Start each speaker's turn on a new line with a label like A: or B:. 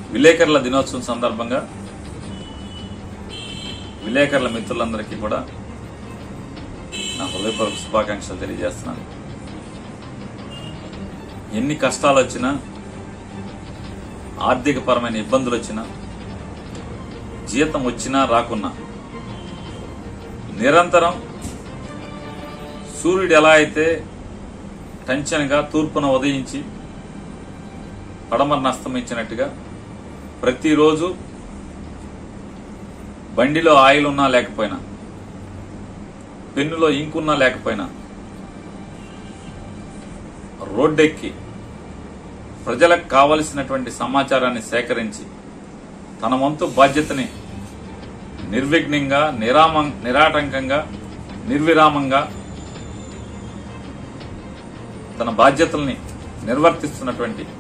A: విలేకరుల దినోత్సవం సందర్భంగా విలేకరుల మిత్రులందరికీ కూడా నా హృదయపూర్వక శుభాకాంక్షలు తెలియజేస్తున్నాను ఎన్ని కష్టాలు వచ్చినా ఆర్థికపరమైన ఇబ్బందులు వచ్చినా జీతం వచ్చినా రాకున్నా నిరంతరం సూర్యుడు ఎలా అయితే టెన్షన్గా తూర్పున ఉదయించి పడమరన అస్తమించినట్టుగా ప్రతిరోజు బండిలో ఆయిల్ ఉన్నా లేకపోయినా పెన్నులో ఇంకున్నా లేకపోయినా రోడ్డెక్కి ప్రజలకు కావలసినటువంటి సమాచారాన్ని సేకరించి తన వంతు బాధ్యతని నిర్విఘ్నంగా నిరామ నిరాటంకంగా నిర్విరామంగా తన బాధ్యతల్ని నిర్వర్తిస్తున్నటువంటి